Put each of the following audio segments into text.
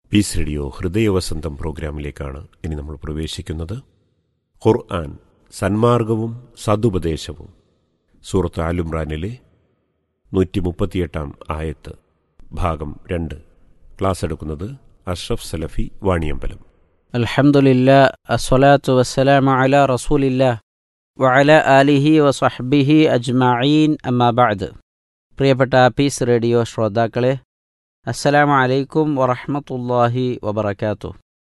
piece radio ഹൃദയവസന്തം പ്രോഗ്രാമിലേക്കാണ് ഇനി നമ്മൾ പ്രവേശിക്കുന്നത് ഖുർആൻ സന്മാർഗവും സതുപദേശവും സൂറത്ത് ആലുംറാനിലെ നൂറ്റി മുപ്പത്തിയെട്ടാം ആയത്ത് ഭാഗം രണ്ട് ക്ലാസ് എടുക്കുന്നത് അഷ്റഫ് സലഫി വാണിയമ്പലം അൽഹംദുലില്ല അസ്വലാത്തു വസ്സലാമു അല റസൂലില്ല വഅല ആലിഹി വസഹ്ബിഹി അജ്മഈൻ അമ്മാ ബഅദ് പ്രിയപ്പെട്ട പീസ് റേഡിയോ ശ്രോതാക്കളെ അസ്സലാമു അലൈക്കും വറഹ്മത്തുള്ളാഹി വബറകാതുഹു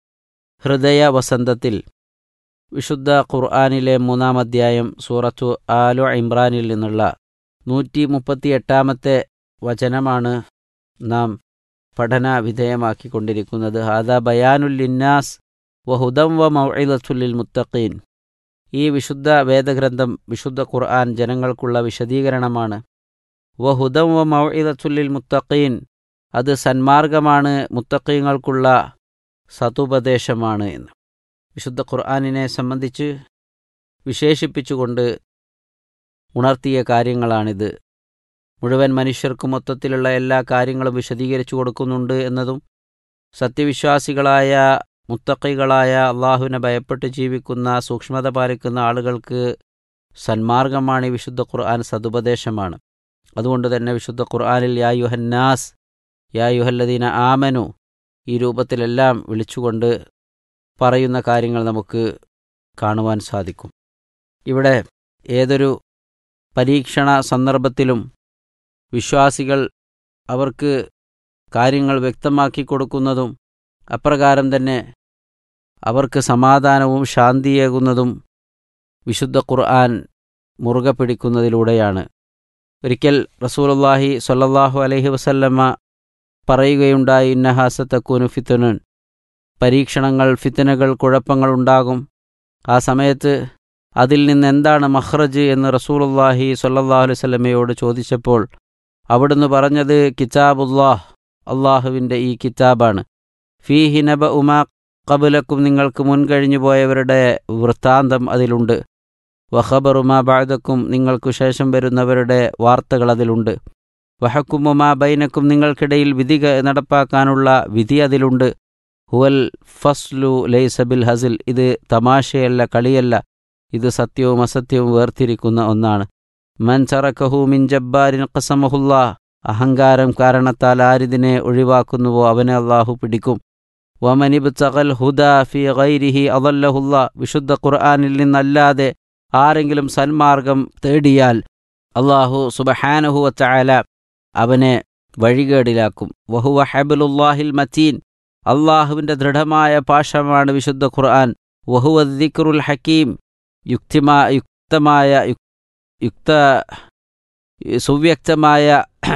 ഹൃദയ വസന്തത്തിൽ വിശുദ്ധ ഖുർആനിലെ മൂന്നാം അധ്യായം സൂറത്തു ആലു ഇമ്രാനിൽ നിന്നുള്ള നൂറ്റി മുപ്പത്തിയെട്ടാമത്തെ വചനമാണ് നാം പഠന വിധേയമാക്കിക്കൊണ്ടിരിക്കുന്നത് ഹാദ ബയാനുൽ ലിന്നാസ് വഹുദം വ മൗഇലത്തുല്ലിൽ മുത്തഖീൻ ഈ വിശുദ്ധ വേദഗ്രന്ഥം വിശുദ്ധ ഖുർആൻ ജനങ്ങൾക്കുള്ള വിശദീകരണമാണ് വഹുദം വ മൗഇലത്തുല്ലിൽ മുത്തഖീൻ അത് സന്മാർഗമാണ് മുത്തഖീങ്ങൾക്കുള്ള സതുപദേശമാണ് എന്ന് വിശുദ്ധ ഖുർആനിനെ സംബന്ധിച്ച് വിശേഷിപ്പിച്ചുകൊണ്ട് ഉണർത്തിയ കാര്യങ്ങളാണിത് മുഴുവൻ മനുഷ്യർക്കും മൊത്തത്തിലുള്ള എല്ലാ കാര്യങ്ങളും വിശദീകരിച്ചു കൊടുക്കുന്നുണ്ട് എന്നതും സത്യവിശ്വാസികളായ മുത്തക്കികളായ അള്ളാഹുവിനെ ഭയപ്പെട്ട് ജീവിക്കുന്ന സൂക്ഷ്മത പാലിക്കുന്ന ആളുകൾക്ക് സന്മാർഗമാണ് ഈ വിശുദ്ധ ഖുർആൻ സതുപദേശമാണ് അതുകൊണ്ട് തന്നെ വിശുദ്ധ ഖുർആനിൽ യാ യുഹന്നാസ് യാ യുഹല്ലദീന ആമനു ഈ രൂപത്തിലെല്ലാം വിളിച്ചുകൊണ്ട് പറയുന്ന കാര്യങ്ങൾ നമുക്ക് കാണുവാൻ സാധിക്കും ഇവിടെ ഏതൊരു പരീക്ഷണ സന്ദർഭത്തിലും വിശ്വാസികൾ അവർക്ക് കാര്യങ്ങൾ വ്യക്തമാക്കി കൊടുക്കുന്നതും അപ്രകാരം തന്നെ അവർക്ക് സമാധാനവും ശാന്തിയേകുന്നതും വിശുദ്ധ ഖുർആൻ മുറുകെ പിടിക്കുന്നതിലൂടെയാണ് ഒരിക്കൽ റസൂലുള്ളാഹി സ്വല്ലല്ലാഹു അലൈഹി വസല്ലമ്മ പറയുകയുണ്ടായി ഇന്നഹാസത്തക്കൂനു ഫിത്തനുൻ പരീക്ഷണങ്ങൾ ഫിത്തനകൾ കുഴപ്പങ്ങൾ ഉണ്ടാകും ആ സമയത്ത് അതിൽ നിന്ന് എന്താണ് മഹ്റജ് എന്ന് റസൂലുള്ളാഹി സ്വല്ലല്ലാഹു അലൈഹി വസല്ലമയോട് ചോദിച്ചപ്പോൾ അവിടുന്ന് പറഞ്ഞത് കിതാബുല്ലാഹ് അള്ളാഹുവിൻ്റെ ഈ കിതാബാണ് ഫീഹി നബ ഉമാ കബുലക്കും നിങ്ങൾക്ക് മുൻകഴിഞ്ഞു പോയവരുടെ വൃത്താന്തം അതിലുണ്ട് വഹബറുമാ ബാദക്കും നിങ്ങൾക്കു ശേഷം വരുന്നവരുടെ വാർത്തകൾ അതിലുണ്ട് വഹക്കുമുമാ ബൈനക്കും നിങ്ങൾക്കിടയിൽ വിധി നടപ്പാക്കാനുള്ള വിധി അതിലുണ്ട് ഹുവൽ ഫസ്ലു ലൈസബിൽ ഹസിൽ ഇത് തമാശയല്ല കളിയല്ല ഇത് സത്യവും അസത്യവും വേർതിരിക്കുന്ന ഒന്നാണ് മൻ ചറക്കഹു മിൻ ജബ്ബാരിൻ ഖസമഹുല്ലാ അഹങ്കാരം കാരണത്താൽ ആരിതിനെ ഒഴിവാക്കുന്നുവോ അവനെ അള്ളാഹു പിടിക്കും വമനിബ് തകൽ ഹുദ ഫി ഗൈരിഹി അദല്ലഹുല്ല വിശുദ്ധ ഖുർആാനിൽ നിന്നല്ലാതെ ആരെങ്കിലും സന്മാർഗം തേടിയാൽ അള്ളാഹു സുബഹാനഹുവ ചായാല അവനെ വഴികേടിലാക്കും വഹുവ ഹബലുല്ലാഹിൽ മത്തീൻ അള്ളാഹുവിൻ്റെ ദൃഢമായ പാശമാണ് വിശുദ്ധ ഖുർആൻ വഹുവ ദിക്റുൽ ഹക്കീം യുക്തിമാ യുക്തമായ യുക്ത സുവ്യക്തമായ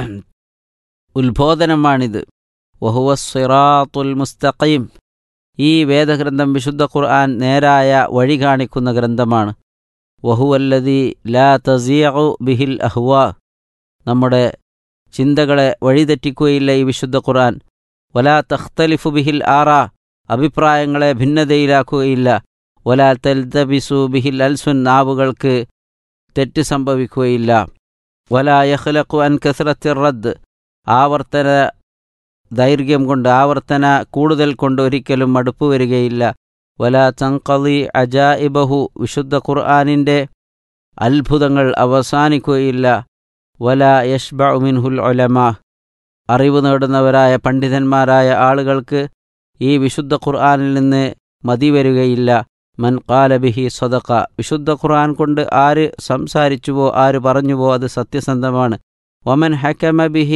ഉത്ബോധനമാണിത് വഹുവ സിറാത്തുൽ മുസ്തഖീം ഈ വേദഗ്രന്ഥം വിശുദ്ധ ഖുർആൻ നേരായ വഴി കാണിക്കുന്ന ഗ്രന്ഥമാണ് വഹുവല്ലതി ലാ തസിയു ബിഹിൽ അഹ്വാ നമ്മുടെ ചിന്തകളെ വഴിതെറ്റിക്കുകയില്ല ഈ വിശുദ്ധ ഖുർആൻ വലാ തഖ്തലിഫു ബിഹിൽ ആറ അഭിപ്രായങ്ങളെ ഭിന്നതയിലാക്കുകയില്ല വലാ തൽതബിസു ബിഹിൽ അൽസുൻ നാവുകൾക്ക് തെറ്റ് സംഭവിക്കുകയില്ല വലാ യഖ്ലഖു അൻ കസ്രത്തിർ റദ്ദ് ആവർത്തന ദൈർഘ്യം കൊണ്ട് ആവർത്തന കൂടുതൽ കൊണ്ട് ഒരിക്കലും മടുപ്പ് വരികയില്ല വല തങ്കലി അജാഇബഹു വിശുദ്ധ ഖുർആാനിൻ്റെ അത്ഭുതങ്ങൾ അവസാനിക്കുകയില്ല വല യഷ്ബ മിൻഹുൽ ഒലമ അറിവ് നേടുന്നവരായ പണ്ഡിതന്മാരായ ആളുകൾക്ക് ഈ വിശുദ്ധ ഖുർആാനിൽ നിന്ന് മതി വരികയില്ല മൻ കാലബിഹി സ്വതക്ക വിശുദ്ധ ഖുർആൻ കൊണ്ട് ആര് സംസാരിച്ചുവോ ആര് പറഞ്ഞുവോ അത് സത്യസന്ധമാണ് വമൻ ഹക്കമ ബിഹി